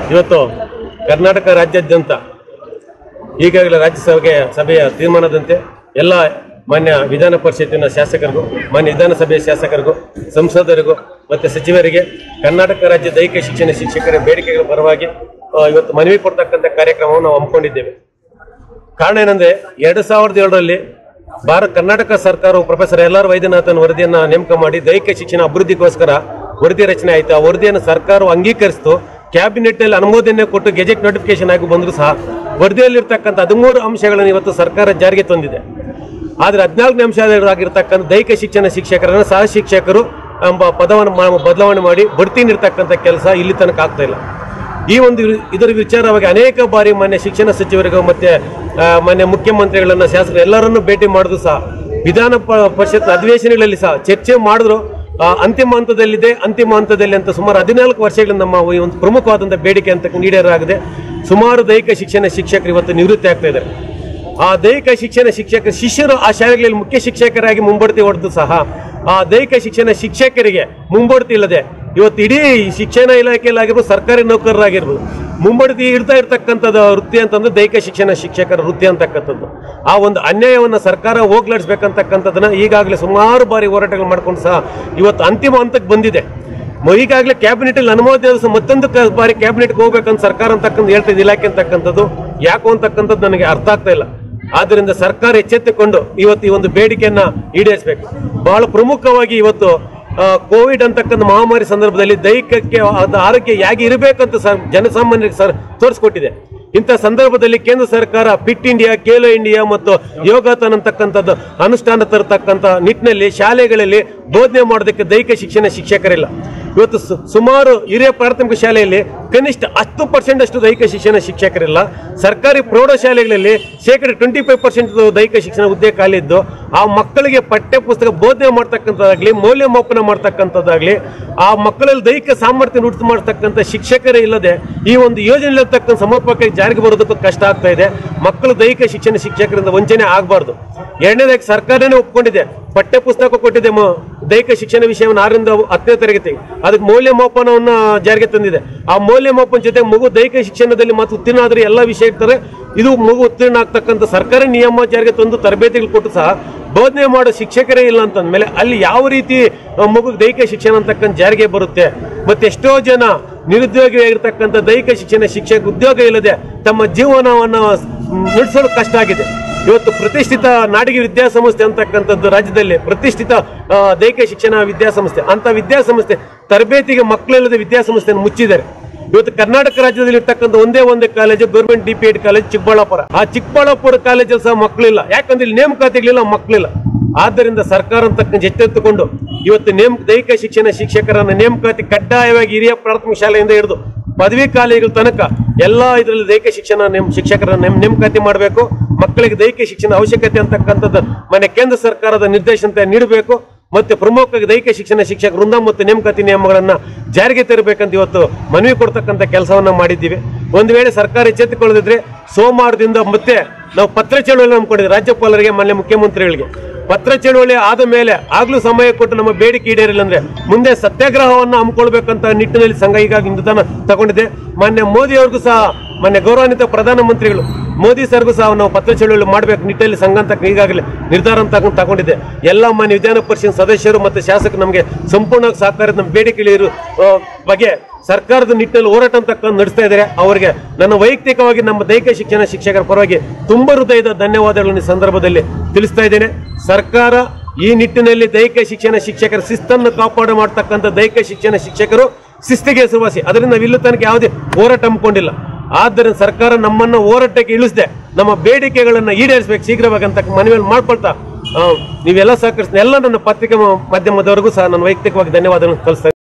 ಇವತ್ತು ಕರ್ನಾಟಕ ರಾಜ್ಯಾದ್ಯಂತ ಈಗಾಗಲೇ ರಾಜ್ಯಸಭೆಗೆ ಸಭೆಯ ತೀರ್ಮಾನದಂತೆ ಎಲ್ಲ ಮಾನ್ಯ ವಿಧಾನ ಪರಿಷತ್ತಿನ ಶಾಸಕರಿಗೂ ಮಾನ್ಯ ವಿಧಾನಸಭೆಯ ಶಾಸಕರಿಗೂ ಸಂಸದರಿಗೂ ಮತ್ತು ಸಚಿವರಿಗೆ ಕರ್ನಾಟಕ ರಾಜ್ಯ ದೈಹಿಕ ಶಿಕ್ಷಣ ಶಿಕ್ಷಕರ ಬೇಡಿಕೆಗಳ ಪರವಾಗಿ ಆ, ಇವತ್ತು ಮನವಿ ಕೊಡ್ತಕ್ಕಂಥ ಕಾರ್ಯಕ್ರಮವನ್ನು ನಾವು ಹಮ್ಮಿಕೊಂಡಿದ್ದೇವೆ ಕಾರಣ ಏನಂದ್ರೆ ಎರಡು ಸಾವಿರದ ಏಳರಲ್ಲಿ ಭಾರತ ಕರ್ನಾಟಕ ಸರ್ಕಾರವು ಪ್ರೊಫೆಸರ್ ಎಲ್ ಆರ್ ವೈದ್ಯನಾಥನ್ ವರದಿಯನ್ನ ನೇಮಕ ಮಾಡಿ ದೈಹಿಕ ಶಿಕ್ಷಣ ಅಭಿವೃದ್ಧಿಗೋಸ್ಕರ ವರದಿ ರಚನೆ ಆಯಿತು ಆ ವರದಿಯನ್ನು ಸರ್ಕಾರವು ಅಂಗೀಕರಿಸಿತು ಕ್ಯಾಬಿನೆಟ್ ನಲ್ಲಿ ಅನುಮೋದನೆ ಕೊಟ್ಟು ಗೆಜೆಟ್ ನೋಟಿಫಿಕೇಶನ್ ಆಗಿ ಬಂದರೂ ಸಹ ವರದಿಯಲ್ಲಿರ್ತಕ್ಕಂಥ ಹದಿಮೂರು ಅಂಶಗಳನ್ನು ಇವತ್ತು ಸರ್ಕಾರ ಜಾರಿಗೆ ತಂದಿದೆ ಆದ್ರೆ ಹದಿನಾಲ್ಕನೇ ಅಂಶವಾಗಿರ್ತಕ್ಕಂಥ ದೈಹಿಕ ಶಿಕ್ಷಣ ಶಿಕ್ಷಕರನ್ನ ಸಹ ಶಿಕ್ಷಕರು ಎಂಬ ಪದವನ್ನು ಮಾ- ಬದಲಾವಣೆ ಮಾಡಿ ಬಡ್ತಿ ನೀಡ್ತಕ್ಕಂಥ ಕೆಲಸ ಇಲ್ಲಿ ತನಕ ಆಗ್ತಾ ಇಲ್ಲ ಈ ಒಂದು ವಿರು- ಇದರ ವಿಚಾರವಾಗಿ ಅನೇಕ ಬಾರಿ ಮಾನ್ಯ ಶಿಕ್ಷಣ ಸಚಿವರಿಗೂ ಮತ್ತೆ ಆ, ಮಾನ್ಯ ಮುಖ್ಯಮಂತ್ರಿಗಳನ್ನ ಶಾಸಕರು ಎಲ್ಲರನ್ನೂ ಭೇಟಿ ಮಾಡಿದ್ರು ಸಹ ವಿಧಾನ ಪ- ಪರಿಷತ್ ಅಧಿವೇಶನಗಳಲ್ಲಿ ಸಹ ಚರ್ಚೆ ಮಾಡಿದ್ರು ಆ, ಅಂತಿಮ ಹಂತದಲ್ಲಿದೆ ಅಂತಿಮ ಹಂತದಲ್ಲಿ ಅಂತ ಸುಮಾರು ಹದಿನಾಲ್ಕು ವರ್ಷಗಳಿಂದ ನಮ್ಮ ಈ ಒಂದು ಪ್ರಮುಖವಾದಂಥ ಬೇಡಿಕೆ ಅಂತ ಈಡೇರಾಗಿದೆ ಸುಮಾರು ದೈಹಿಕ ಶಿಕ್ಷಣ ಶಿಕ್ಷಕರು ಇವತ್ತು ನಿವೃತ್ತಿ ಆಗ್ತಾ ಇದ್ದಾರೆ ಆ ದೈಹಿಕ ಶಿಕ್ಷಣ ಶಿಕ್ಷಕ ಶಿಷ್ಯರು ಆ ಶಾಲೆಗಳಲ್ಲಿ ಮುಖ್ಯ ಶಿಕ್ಷಕರಾಗಿ ಮುಂಬಡ್ತಿ ಹೊಡೆದು ಸಹ ಆ ದೈಹಿಕ ಶಿಕ್ಷಣ ಶಿಕ್ಷಕರಿಗೆ ಮುಂಬಡ್ತಿ ಇಲ್ಲದೆ ಇವತ್ತು ಇಡೀ ಶಿಕ್ಷಣ ಇಲಾಖೆಯಲ್ಲಾಗಿರ್ಬೋದು ಸರ್ಕಾರಿ ನೌಕರರಾಗಿರ್ಬೋದು ಮುಂಬಡ್ತಿ ಇಡ್ತಾ ಇರ್ತಕ್ಕಂಥದ್ದು ವೃತ್ತಿ ಅಂತಂದ್ರೆ ದೈಹಿಕ ಶಿಕ್ಷಣ ಶಿಕ್ಷಕರ ವೃತ್ತಿ ಅಂತಕ್ಕಂಥದ್ದು ಆ ಒಂದು ಅನ್ಯಾಯವನ್ನ ಸರ್ಕಾರ ಹೋಗ್ಲಾಡಿಸ್ಬೇಕಂತಕ್ಕಂಥದ್ದನ್ನ ಈಗಾಗಲೇ ಸುಮಾರು ಬಾರಿ ಹೋರಾಟಗಳು ಮಾಡ್ಕೊಂಡು ಸಹ ಇವತ್ತು ಅಂತಿಮ ಹಂತಕ್ಕೆ ಬಂದಿದೆ ಮ- ಈಗಾಗಲೇ ಕ್ಯಾಬಿನೆಟ್ ಅಲ್ಲಿ ಅನುಮೋದನೆ ಆದ ಸಹ ಮತ್ತೊಂದು ಕ- ಬಾರಿ ಕ್ಯಾಬಿನೆಟ್ ಹೋಗ್ಬೇಕಂತ ಸರ್ಕಾರ ಅಂತಕ್ಕಂಥ ಹೇಳ್ತಿದ್ದು ಇಲಾಖೆ ಅಂತಕ್ಕಂಥದ್ದು ಯಾಕೋ ಅಂತಕ್ಕಂಥದ್ದು ನನಗೆ ಅರ್ಥ ಆಗ್ತಾ ಇಲ್ಲ ಆದ್ದರಿಂದ ಸರ್ಕಾರ ಎಚ್ಚೆತ್ತುಕೊಂಡು ಇವತ್ತು ಈ ಒಂದು ಬೇಡಿಕೆಯನ್ನ ಈಡೇರಿಸಬೇಕು ಬಹಳ ಪ್ರಮುಖವಾಗಿ ಇವತ್ತು ಆ, ಕೋವಿಡ್ ಅಂತಕ್ಕಂಥ ಮಹಾಮಾರಿ ಸಂದರ್ಭದಲ್ಲಿ ದೈಹಿಕಕ್ಕೆ ಅದು ಆರೋಗ್ಯ ಹೇಗೆ ಇರಬೇಕಂತ ಸರ್ ಜನಸಾಮಾನ್ಯರಿಗೆ ಸರ್ ತೋರಿಸ್ಕೊಟ್ಟಿದೆ ಇಂಥ ಸಂದರ್ಭದಲ್ಲಿ ಕೇಂದ್ರ ಸರ್ಕಾರ ಫಿಟ್ ಇಂಡಿಯಾ ಖೇಲೋ ಇಂಡಿಯಾ ಮತ್ತು ಯೋಗಾಥನ್ ಅಂತಕ್ಕಂಥದ್ದು ಅನುಷ್ಠಾನ ತರತಕ್ಕಂಥ ನಿಟ್ಟಿನಲ್ಲಿ ಶಾಲೆಗಳಲ್ಲಿ ಬೋಧನೆ ಮಾಡೋದಕ್ಕೆ ದೈಹಿಕ ಶಿಕ್ಷಣ ಶಿಕ್ಷಕರಿಲ್ಲ ಇವತ್ತು ಸು- ಸುಮಾರು ಹಿರಿಯ ಪ್ರಾಥಮಿಕ ಶಾಲೆಯಲ್ಲಿ ಕನಿಷ್ಠ ಹತ್ತು ಪರ್ಸೆಂಟ್ ಅಷ್ಟು ದೈಹಿಕ ಶಿಕ್ಷಣ ಶಿಕ್ಷಕರಿಲ್ಲ ಸರ್ಕಾರಿ ಪ್ರೌಢಶಾಲೆಗಳಲ್ಲಿ ಶೇಕಡ ಟ್ವೆಂಟಿ ಫೈವ್ ಪರ್ಸೆಂಟ್ ದೈಹಿಕ ಶಿಕ್ಷಣ ಹುದ್ದೆ ಖಾಲಿ ಇದ್ದು ಆ ಮಕ್ಕಳಿಗೆ ಪಠ್ಯ ಪುಸ್ತಕ ಬೋಧನೆ ಮಾಡ್ತಕ್ಕಂಥದ್ದಾಗ್ಲಿ ಮೌಲ್ಯಮಾಪನ ಮಾಡ್ತಕ್ಕಂಥದ್ದಾಗ್ಲಿ ಆ ಮಕ್ಕಳಲ್ಲಿ ದೈಹಿಕ ಸಾಮರ್ಥ್ಯ ನುಡಿತು ಮಾಡ್ತಕ್ಕಂಥ ಶಿಕ್ಷಕರೇ ಇಲ್ಲದೆ ಈ ಒಂದು ಯೋಜನೆ ಇರತಕ್ಕಂಥ ಸಮರ್ಪಕವಾಗಿ ಜಾರಿಗೆ ಬರೋದಕ್ಕೂ ಕಷ್ಟ ಆಗ್ತಾ ಇದೆ ಮಕ್ಕಳು ದೈಹಿಕ ಶಿಕ್ಷಣ ಶಿಕ್ಷಕರಿಂದ ವಂಚನೆ ಆಗಬಾರ್ದು ಎರಡನೇದಾಗಿ ಸರ್ಕಾರನೇ ಒಪ್ಕೊಂಡಿದೆ ಪಠ್ಯ ಪುಸ್ತಕ ಕೊಟ್ಟಿದೆ ಮ- ದೈಹಿಕ ಶಿಕ್ಷಣ ವಿಷಯವನ್ನು ಆರರಿಂದ ಹತ್ತನೇ ತರಗತಿ ಅದಕ್ಕೆ ಮೌಲ್ಯಮಾಪನವನ್ನ ಜಾರಿಗೆ ತಂದಿದೆ ಆ ಮೌಲ್ಯಮಾಪನ ಜೊತೆ ಮಗು ದೈಹಿಕ ಶಿಕ್ಷಣದಲ್ಲಿ ಮತ್ತು ಉತ್ತೀರ್ಣ ಆದ್ರೆ ಎಲ್ಲ ವಿಷಯ ಇರ್ತಾರೆ ಇದು ಮಗು ಉತ್ತೀರ್ಣ ಆಗ್ತಕ್ಕಂಥ ಸರ್ಕಾರ ನಿಯಮ ಜಾರಿಗೆ ತಂದು ತರಬೇತಿಗಳು ಕೊಟ್ಟು ಸಹ ಬೋಧನೆ ಮಾಡೋ ಶಿಕ್ಷಕರೇ ಇಲ್ಲ ಅಂತಂದ್ಮೇಲೆ ಅಲ್ಲಿ ಯಾವ ರೀತಿ ಆ, ಮಗು ದೈಹಿಕ ಶಿಕ್ಷಣ ಅಂತಕ್ಕಂಥ ಜಾರಿಗೆ ಬರುತ್ತೆ ಮತ್ತೆ ಎಷ್ಟೋ ಜನ ನಿರುದ್ಯೋಗಿಯಾಗಿರ್ತಕ್ಕಂಥ ದೈಹಿಕ ಶಿಕ್ಷಣ ಶಿಕ್ಷಕ ಉದ್ಯೋಗ ಇಲ್ಲದೆ ತಮ್ಮ ಜೀವನವನ್ನು ನಡೆಸಲು ಕಷ್ಟ ಆಗಿದೆ ಇವತ್ತು ಪ್ರತಿಷ್ಠಿತ ನಾಡಿಗೆ ವಿದ್ಯಾಸಂಸ್ಥೆ ಅಂತಕ್ಕಂಥದ್ದು ರಾಜ್ಯದಲ್ಲಿ ಪ್ರತಿಷ್ಠಿತ ಆ, ದೈಹಿಕ ಶಿಕ್ಷಣ ವಿದ್ಯಾಸಂಸ್ಥೆ ಅಂತ ವಿದ್ಯಾಸಂಸ್ಥೆ ತರಬೇತಿಗೆ ಮಕ್ಕಳಿಲ್ಲದೆ ವಿದ್ಯಾಸಂಸ್ಥೆಯನ್ನು ಮುಚ್ಚಿದ್ದಾರೆ ಇವತ್ತು ಕರ್ನಾಟಕ ರಾಜ್ಯದಲ್ಲಿ ಇರ್ತಕ್ಕಂಥ ಒಂದೇ ಒಂದೇ college government D P Ed college Chikkaballapur ಆ ಚಿಕ್ಕಬಳ್ಳಾಪುರ ಕಾಲೇಜಲ್ಲಿ ಸಹ ಮಕ್ಕಳಿಲ್ಲ ಯಾಕಂದ್ರೆ ಇಲ್ಲಿ ನೇಮಕಾತಿಗಳಿಲ್ಲ ಮಕ್ಕಳಿಲ್ಲ ಆದ್ದರಿಂದ ಸರ್ಕಾರ ಅಂತಕ್ಕಂಥ ಎಚ್ಚೆತ್ತುಕೊಂಡು ಇವತ್ತು ನೇಮ ದೈಹಿಕ ಶಿಕ್ಷಣ ಶಿಕ್ಷಕರನ್ನ ನೇಮಕಾತಿ ಕಡ್ಡಾಯವಾಗಿ ಹಿರಿಯ ಪ್ರಾಥಮಿಕ ಶಾಲೆಯಿಂದ ಹಿಡಿದು ಪದವಿ ಕಾಲೇಜುಗಳ ತನಕ ಎಲ್ಲಾ ಇದರಲ್ಲಿ ದೈಹಿಕ ಶಿಕ್ಷಣ ನೇಮ್ ಶಿಕ್ಷಕರ ನೇಮ್ ನೇಮಕಾತಿ ಮಾಡಬೇಕು ಮಕ್ಕಳಿಗೆ ದೈಹಿಕ ಶಿಕ್ಷಣ ಅವಶ್ಯಕತೆ ಅಂತಕ್ಕಂಥದ್ದು ಮನೆ ಕೇಂದ್ರ ಸರ್ಕಾರದ ನಿರ್ದೇಶನ ನೀಡಬೇಕು ಮತ್ತೆ ಪ್ರಮುಖವಾಗಿ ದೈಹಿಕ ಶಿಕ್ಷಣ ಶಿಕ್ಷಕ ವೃಂದ ಮತ್ತು ನೇಮಕಾತಿ ನಿಯಮಗಳನ್ನ ಜಾರಿಗೆ ತರಬೇಕಂತ ಇವತ್ತು ಮನವಿ ಕೊಡ್ತಕ್ಕಂಥ ಕೆಲಸವನ್ನ ಮಾಡಿದ್ದೀವಿ ಒಂದು ವೇಳೆ ಸರ್ಕಾರ ಎಚ್ಚೆತ್ತುಕೊಳ್ಳದಿದ್ರೆ ಸೋಮವಾರದಿಂದ ಮತ್ತೆ ನಾವು ಪತ್ರ ಚಳುವಳಿ ನಂಬ್ಕೊಂಡಿದ್ವಿ ರಾಜ್ಯಪಾಲರಿಗೆ ಮಾನ್ಯ ಮುಖ್ಯಮಂತ್ರಿಗಳಿಗೆ ಪತ್ರ ಚಳುವಳಿ ಆದ ಮೇಲೆ ಆಗ್ಲೂ ಸಮಯ ಕೊಟ್ಟು ನಮ್ಮ ಬೇಡಿಕೆ ಈಡೇರಿಲ್ಲ ಅಂದ್ರೆ ಮುಂದೆ ಸತ್ಯಾಗ್ರಹವನ್ನು ಹಮ್ಮಿಕೊಳ್ಬೇಕಂತ ನಿಟ್ಟಿನಲ್ಲಿ ಸಂಘ ಈಗಾಗಲೇ ನಿರ್ಧಾರ ತಗೊಂಡಿದೆ ಮಾನ್ಯ ಮೋದಿ ಅವ್ರಿಗೂ ಸಹ ಮಾನ್ಯ ಗೌರವಾನ್ವಿತ ಪ್ರಧಾನಮಂತ್ರಿಗಳು ಮೋದಿ ಸರ್ಗೂ ಸಹ ನಾವು ಪತ್ರ ಚಳುವಳಿ ಮಾಡಬೇಕು ನಿಟ್ಟಿನಲ್ಲಿ ಸಂಘ ಅಂತ ಈಗಾಗಲೇ ನಿರ್ಧಾರ ಅಂತ ತಗೊಂಡ್- ತಗೊಂಡಿದೆ ಎಲ್ಲ ಮಾನ್ಯ ವಿಧಾನ ಪರಿಷತ್ ಸದಸ್ಯರು ಮತ್ತು ಶಾಸಕರು ನಮಗೆ ಸಂಪೂರ್ಣ ಸಹಕಾರ ನಮ್ಮ ಬೇಡಿಕೆ ಇರು ಆ, ಬಗ್ಗೆ ಸರ್ಕಾರದ ನಿಟ್ಟಿನಲ್ಲಿ ಹೋರಾಟ ಅಂತ ನಡೆಸ್ತಾ ಇದ್ದಾರೆ ಅವರಿಗೆ ನನ್ನ ವೈಯಕ್ತಿಕವಾಗಿ ನಮ್ಮ ದೈಹಿಕ ಶಿಕ್ಷಣ ಶಿಕ್ಷಕರ ಪರವಾಗಿ ತುಂಬಾ ಹೃದಯದ ಧನ್ಯವಾದಗಳನ್ನು ಈ ಸಂದರ್ಭದಲ್ಲಿ ತಿಳಿಸ್ತಾ ಇದ್ದೇನೆ ಸರ್ಕಾರ ಈ ನಿಟ್ಟಿನಲ್ಲಿ ದೈಹಿಕ ಶಿಕ್ಷಣ ಶಿಕ್ಷಕರ ಶಿಸ್ತನ್ನು ಕಾಪಾಡು ಮಾಡ್ತಕ್ಕಂಥ ದೈಹಿಕ ಶಿಕ್ಷಣ ಶಿಕ್ಷಕರು ಶಿಸ್ತಿಗೆ ಹೆಸರುವಾಸಿ ಅದರಿಂದ ನಾವು ಇಲ್ಲೂ ತನಕ ಯಾವುದೇ ಹೋರಾಟ ಹಮ್ಮಿಕೊಂಡಿಲ್ಲ ಆದ್ದರಿಂದ ಸರ್ಕಾರ ನಮ್ಮನ್ನ ಹೋರಾಟಕ್ಕೆ ಇಳಿಸದೆ ನಮ್ಮ ಬೇಡಿಕೆಗಳನ್ನ ಈಡೇರಿಸಬೇಕು ಶೀಘ್ರವಾಗಿ ಅಂತ ಮನವಿಯಲ್ಲಿ ಮಾಡ್ಕೊಳ್ತಾ ಆ, ನೀವೆಲ್ಲ ಸಹಕರಿಸಿದ ಎಲ್ಲ ನನ್ನ ಪತ್ರಿಕಾ ಮಾಧ್ಯಮದವರೆಗೂ ಸಹ ನಾನು ವೈಯಕ್ತಿಕವಾಗಿ ಧನ್ಯವಾದಗಳನ್ನು ಕಳಿಸ್ತಾ